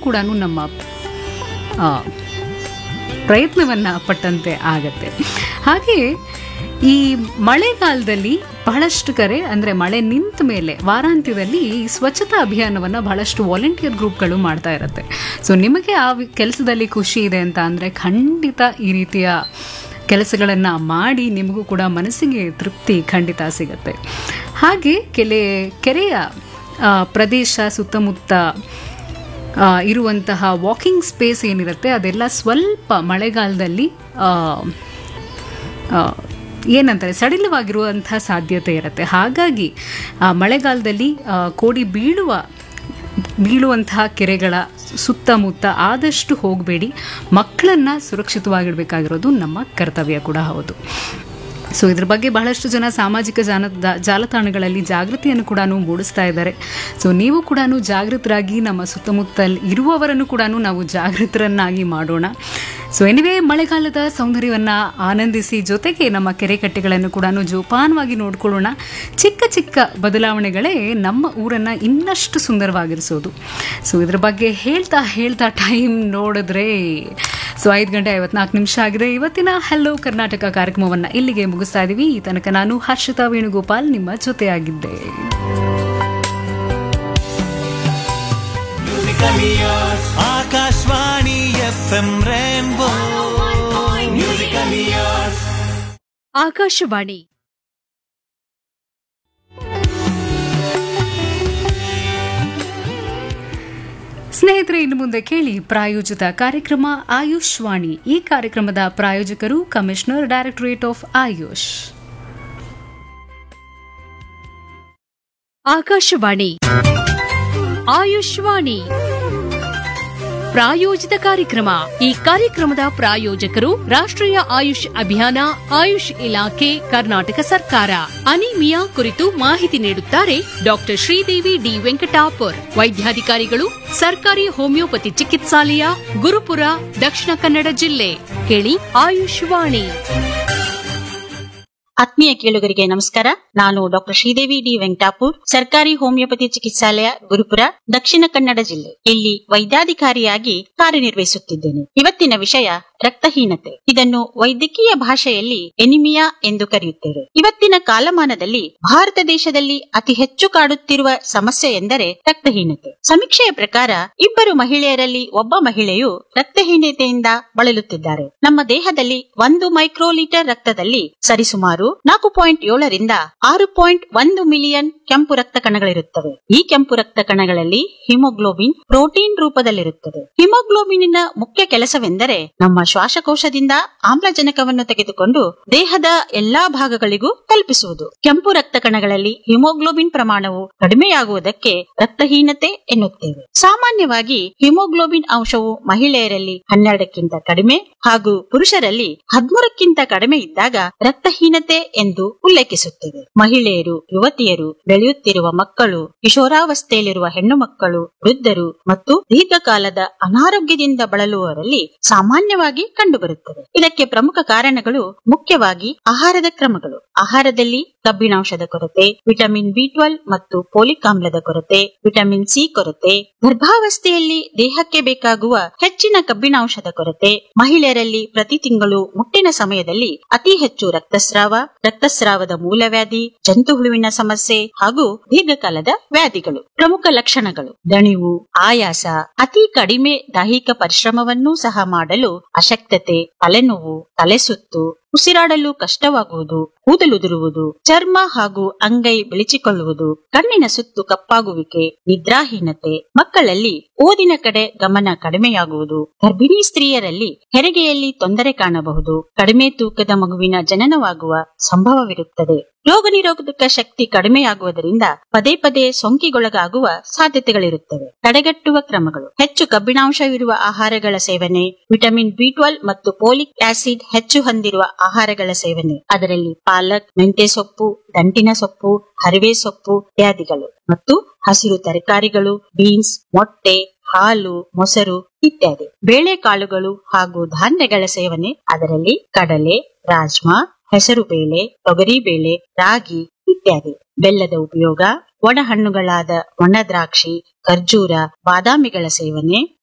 ಕೂಡ ನಮ್ಮ ಆ, ಪ್ರಯತ್ನವನ್ನು ಪಟ್ಟಂತೆ ಆಗತ್ತೆ ಹಾಗೆ ಈ ಮಳೆಗಾಲದಲ್ಲಿ ಬಹಳಷ್ಟು ಕರೆ ಅಂದರೆ ಮಳೆ ನಿಂತ ಮೇಲೆ ವಾರಾಂತ್ಯದಲ್ಲಿ ಈ ಸ್ವಚ್ಛತಾ ಅಭಿಯಾನವನ್ನು ಬಹಳಷ್ಟು ವಾಲಂಟಿಯರ್ ಗ್ರೂಪ್ಗಳು ಮಾಡ್ತಾ ಇರುತ್ತೆ ಸೊ ನಿಮಗೆ ಆ ವಿ- ಕೆಲಸದಲ್ಲಿ ಖುಷಿ ಇದೆ ಅಂತ ಅಂದರೆ ಖಂಡಿತ ಈ ರೀತಿಯ ಕೆಲಸಗಳನ್ನು ಮಾಡಿ ನಿಮಗೂ ಕೂಡ ಮನಸ್ಸಿಗೆ ತೃಪ್ತಿ ಖಂಡಿತ ಸಿಗುತ್ತೆ ಹಾಗೆ ಕೆಲೆ ಕೆರೆಯ ಆ, ಪ್ರದೇಶ ಸುತ್ತಮುತ್ತ ಆ, ಇರುವಂತಹ ವಾಕಿಂಗ್ ಸ್ಪೇಸ್ ಏನಿರುತ್ತೆ ಅದೆಲ್ಲ ಸ್ವಲ್ಪ ಮಳೆಗಾಲದಲ್ಲಿ ಆ, ಆ, ಏನಂತಾರೆ ಸಡಿಲವಾಗಿರುವಂತಹ ಸಾಧ್ಯತೆ ಇರುತ್ತೆ ಹಾಗಾಗಿ ಆ ಮಳೆಗಾಲದಲ್ಲಿ ಆ, ಕೋಡಿ ಬೀಳುವ ಬೀಳುವಂತಹ ಕೆರೆಗಳ ಸುತ್ತಮುತ್ತ ಆದಷ್ಟು ಹೋಗಬೇಡಿ ಮಕ್ಕಳನ್ನು ಸುರಕ್ಷಿತವಾಗಿಡಬೇಕಾಗಿರೋದು ನಮ್ಮ ಕರ್ತವ್ಯ ಕೂಡ ಹೌದು ಸೊ ಇದ್ರ ಬಗ್ಗೆ ಬಹಳಷ್ಟು ಜನ ಸಾಮಾಜಿಕ ಜಾಲ ಜಾಲತಾಣಗಳಲ್ಲಿ ಜಾಗೃತಿಯನ್ನು ಕೂಡ ಮೂಡಿಸ್ತಾ ಇದ್ದಾರೆ ಸೊ ನೀವು ಕೂಡ ಜಾಗೃತರಾಗಿ ನಮ್ಮ ಸುತ್ತಮುತ್ತಲ್ ಇರುವವರನ್ನು ಕೂಡ ನಾವು ಜಾಗೃತರನ್ನಾಗಿ ಮಾಡೋಣ ಸೊ ಎನಿವೇ ಮಳೆಗಾಲದ ಸೌಂದರ್ಯವನ್ನು ಆನಂದಿಸಿ ಜೊತೆಗೆ ನಮ್ಮ ಕೆರೆ ಕಟ್ಟೆಗಳನ್ನು ಕೂಡ ಜೋಪಾನವಾಗಿ ನೋಡ್ಕೊಳ್ಳೋಣ ಚಿಕ್ಕ ಚಿಕ್ಕ ಬದಲಾವಣೆಗಳೇ ನಮ್ಮ ಊರನ್ನು ಇನ್ನಷ್ಟು ಸುಂದರವಾಗಿರಿಸೋದು ಸೊ ಇದ್ರ ಬಗ್ಗೆ ಹೇಳ್ತಾ ಹೇಳ್ತಾ ಟೈಮ್ ನೋಡಿದ್ರೆ ಸೊ ಐದು ಗಂಟೆ ಐವತ್ನಾಲ್ಕು ನಿಮಿಷ ಆಗಿದೆ ಇವತ್ತಿನ ಹಲೋ ಕರ್ನಾಟಕ ಕಾರ್ಯಕ್ರಮವನ್ನು ಇಲ್ಲಿಗೆ ಮುಗಿಸ್ತಾ ಇದ್ದೀವಿ ಈ ತನಕ ನಾನು ಹರ್ಷಿತಾ ವೇಣುಗೋಪಾಲ್ ನಿಮ್ಮ ಜೊತೆಯಾಗಿದ್ದೆ Akashvani F M rainbow musical years Akashvani ಸ್ನೇಹಿತರೆ ಇನ್ನು ಮುಂದೆ ಕೇಳಿ ಪ್ರಾಯೋಜಿತ ಕಾರ್ಯಕ್ರಮ ಆಯುಷ್ ವಾಣಿ ಈ ಕಾರ್ಯಕ್ರಮದ ಪ್ರಾಯೋಜಕರು commissioner directorate of Ayush Akashvani Ayushvani ಪ್ರಾಯೋಜಿತ ಕಾರ್ಯಕ್ರಮ ಈ ಕಾರ್ಯಕ್ರಮದ ಪ್ರಾಯೋಜಕರು ರಾಷ್ಟ್ರೀಯ ಆಯುಷ್ ಅಭಿಯಾನ ಆಯುಷ್ ಇಲಾಖೆ ಕರ್ನಾಟಕ ಸರ್ಕಾರ ಅನಿಮಿಯಾ ಕುರಿತು ಮಾಹಿತಿ ನೀಡುತ್ತಾರೆ ಡಾಕ್ಟರ್ ಶ್ರೀದೇವಿ ಡಿ ವೆಂಕಟಾಪುರ್ ವೈದ್ಯಾಧಿಕಾರಿಗಳು ಸರ್ಕಾರಿ ಹೋಮಿಯೋಪತಿ ಚಿಕಿತ್ಸಾಲಯ ಗುರುಪುರ ದಕ್ಷಿಣ ಕನ್ನಡ ಜಿಲ್ಲೆ ಕೇಳಿ ಆಯುಷ್ವಾಣಿ ಆತ್ಮೀಯ ಕೇಳುಗರಿಗೆ ನಮಸ್ಕಾರ ನಾನು ಡಾಕ್ಟರ್ ಶ್ರೀದೇವಿ ಡಿ ವೆಂಕಟಾಪುರ್ ಸರ್ಕಾರಿ ಹೋಮಿಯೋಪತಿ ಚಿಕಿತ್ಸಾಲಯ ಗುರುಪುರ ದಕ್ಷಿಣ ಕನ್ನಡ ಜಿಲ್ಲೆ ಇಲ್ಲಿ ವೈದ್ಯಾಧಿಕಾರಿಯಾಗಿ ಕಾರ್ಯನಿರ್ವಹಿಸುತ್ತಿದ್ದೇನೆ ಇವತ್ತಿನ ವಿಷಯ ರಕ್ತಹೀನತೆ ಇದನ್ನು ವೈದ್ಯಕೀಯ ಭಾಷೆಯಲ್ಲಿ ಎನಿಮಿಯಾ ಎಂದು ಕರೆಯುತ್ತೇವೆ ಇವತ್ತಿನ ಕಾಲಮಾನದಲ್ಲಿ ಭಾರತ ದೇಶದಲ್ಲಿ ಅತಿ ಹೆಚ್ಚು ಕಾಡುತ್ತಿರುವ ಸಮಸ್ಯೆ ಎಂದರೆ ರಕ್ತಹೀನತೆ ಸಮೀಕ್ಷೆಯ ಪ್ರಕಾರ ಇಬ್ಬರು ಮಹಿಳೆಯರಲ್ಲಿ ಒಬ್ಬ ಮಹಿಳೆಯು ರಕ್ತಹೀನತೆಯಿಂದ ಬಳಲುತ್ತಿದ್ದಾರೆ ನಮ್ಮ ದೇಹದಲ್ಲಿ ಒಂದು ಮೈಕ್ರೋಲೀಟರ್ ರಕ್ತದಲ್ಲಿ ಸರಿಸುಮಾರು ನಾಲ್ಕು ಪಾಯಿಂಟ್ ಏಳರಿಂದ ಆರು ಪಾಯಿಂಟ್ ಒಂದು ಮಿಲಿಯನ್ ಕೆಂಪು ರಕ್ತ ಕಣಗಳಿರುತ್ತವೆ ಈ ಕೆಂಪು ರಕ್ತ ಕಣಗಳಲ್ಲಿ ಹಿಮೋಗ್ಲೋಬಿನ್ ಪ್ರೋಟೀನ್ ರೂಪದಲ್ಲಿರುತ್ತದೆ ಹಿಮೋಗ್ಲೋಬಿನ್ನ ಮುಖ್ಯ ಕೆಲಸವೆಂದರೆ ನಮ್ಮ ಶ್ವಾಸಕೋಶದಿಂದ ಆಮ್ಲಜನಕವನ್ನು ತೆಗೆದುಕೊಂಡು ದೇಹದ ಎಲ್ಲಾ ಭಾಗಗಳಿಗೂ ತಲುಪಿಸುವುದು ಕೆಂಪು ರಕ್ತ ಕಣಗಳಲ್ಲಿ ಹಿಮೋಗ್ಲೋಬಿನ್ ಪ್ರಮಾಣವು ಕಡಿಮೆಯಾಗುವುದಕ್ಕೆ ರಕ್ತಹೀನತೆ ಎನ್ನುತ್ತೇವೆ ಸಾಮಾನ್ಯವಾಗಿ ಹಿಮೋಗ್ಲೋಬಿನ್ ಅಂಶವು ಮಹಿಳೆಯರಲ್ಲಿ ಹನ್ನೆರಡಕ್ಕಿಂತ ಕಡಿಮೆ ಹಾಗೂ ಪುರುಷರಲ್ಲಿ ಹದಿಮೂರಕ್ಕಿಂತ ಕಡಿಮೆ ಇದ್ದಾಗ ರಕ್ತಹೀನತೆ ಎಂದು ಉಲ್ಲೇಖಿಸುತ್ತೇವೆ ಮಹಿಳೆಯರು ಯುವತಿಯರು ಬೆಳೆಯುತ್ತಿರುವ ಮಕ್ಕಳು ಕಿಶೋರಾವಸ್ಥೆಯಲ್ಲಿರುವ ಹೆಣ್ಣು ಮಕ್ಕಳು ವೃದ್ಧರು ಮತ್ತು ದೀರ್ಘಕಾಲದ ಅನಾರೋಗ್ಯದಿಂದ ಬಳಲುವವರಲ್ಲಿ ಸಾಮಾನ್ಯವಾಗಿ ಕಂಡುಬರುತ್ತದೆ ಇದಕ್ಕೆ ಪ್ರಮುಖ ಕಾರಣಗಳು ಮುಖ್ಯವಾಗಿ ಆಹಾರದ ಕ್ರಮಗಳು ಆಹಾರದಲ್ಲಿ ಕಬ್ಬಿಣಾಂಶದ ಕೊರತೆ ವಿಟಮಿನ್ ಬಿ ಟ್ವೆಲ್ ಮತ್ತು ಪೋಲಿಕ್ ಆಮ್ಲದ ಕೊರತೆ ವಿಟಮಿನ್ ಸಿ ಕೊರತೆ ಗರ್ಭಾವಸ್ಥೆಯಲ್ಲಿ ದೇಹಕ್ಕೆ ಬೇಕಾಗುವ ಹೆಚ್ಚಿನ ಕಬ್ಬಿಣಾಂಶದ ಕೊರತೆ ಮಹಿಳೆಯರಲ್ಲಿ ಪ್ರತಿ ತಿಂಗಳು ಮುಟ್ಟಿನ ಸಮಯದಲ್ಲಿ ಅತಿ ಹೆಚ್ಚು ರಕ್ತಸ್ರಾವ ರಕ್ತಸ್ರಾವದ ಮೂಲವ್ಯಾಧಿ ಜಂತುಹುಳುವಿನ ಸಮಸ್ಯೆ ಹಾಗೂ ದೀರ್ಘಕಾಲದ ವ್ಯಾಧಿಗಳು ಪ್ರಮುಖ ಲಕ್ಷಣಗಳು ದಣಿವು ಆಯಾಸ ಅತಿ ಕಡಿಮೆ ದೈಹಿಕ ಪರಿಶ್ರಮವನ್ನೂ ಸಹ ಮಾಡಲು ಅಶಕ್ತತೆ ತಲೆನೋವು ತಲೆಸುತ್ತು ಉಸಿರಾಡಲು ಕಷ್ಟವಾಗುವುದು ಕೂದಲುದುರುವುದು ಚರ್ಮ ಹಾಗೂ ಅಂಗೈ ಬೆಳಚಿಕೊಳ್ಳುವುದು ಕಣ್ಣಿನ ಸುತ್ತು ಕಪ್ಪಾಗುವಿಕೆ ನಿದ್ರಾಹೀನತೆ ಮಕ್ಕಳಲ್ಲಿ ಓದಿನ ಕಡೆ ಗಮನ ಕಡಿಮೆಯಾಗುವುದು ಗರ್ಭಿಣಿ ಸ್ತ್ರೀಯರಲ್ಲಿ ಹೆರಿಗೆಯಲ್ಲಿ ತೊಂದರೆ ಕಾಣಬಹುದು ಕಡಿಮೆ ತೂಕದ ಮಗುವಿನ ಜನನವಾಗುವ ಸಂಭವವಿರುತ್ತದೆ ರೋಗ ನಿರೋಧಕ ಶಕ್ತಿ ಕಡಿಮೆಯಾಗುವುದರಿಂದ ಪದೇ ಪದೇ ಸೋಂಕಿಗೊಳಗಾಗುವ ಸಾಧ್ಯತೆಗಳಿರುತ್ತವೆ ತಡೆಗಟ್ಟುವ ಕ್ರಮಗಳು ಹೆಚ್ಚು ಕಬ್ಬಿಣಾಂಶವಿರುವ ಆಹಾರಗಳ ಸೇವನೆ ವಿಟಮಿನ್ ಬಿ ಟ್ವೆಲ್ ಮತ್ತು ಪೋಲಿಕ್ ಆಸಿಡ್ ಹೆಚ್ಚು ಹೊಂದಿರುವ ಆಹಾರಗಳ ಸೇವನೆ ಅದರಲ್ಲಿ ಪಾಲಕ್ ಮೆಂತೆ ಸೊಪ್ಪು ದಂಟಿನ ಸೊಪ್ಪು ಹರಿವೆ ಸೊಪ್ಪು ಇತ್ಯಾದಿಗಳು ಮತ್ತು ಹಸಿರು ತರಕಾರಿಗಳು ಬೀನ್ಸ್ ಮೊಟ್ಟೆ ಹಾಲು ಮೊಸರು ಇತ್ಯಾದಿ ಬೇಳೆಕಾಳುಗಳು ಹಾಗೂ ಧಾನ್ಯಗಳ ಸೇವನೆ ಅದರಲ್ಲಿ ಕಡಲೆ ರಾಜ್ಮಾ ಹೆಸರುಬೇಳೆ ತೊಗರಿಬೇಳೆ ರಾಗಿ ಇತ್ಯಾದಿ ಬೆಲ್ಲದ ಉಪಯೋಗ ಒಣ ಹಣ್ಣುಗಳಾದ ಒಣ ದ್ರಾಕ್ಷಿ ಖರ್ಜೂರ ಬಾದಾಮಿಗಳ ಸೇವನೆ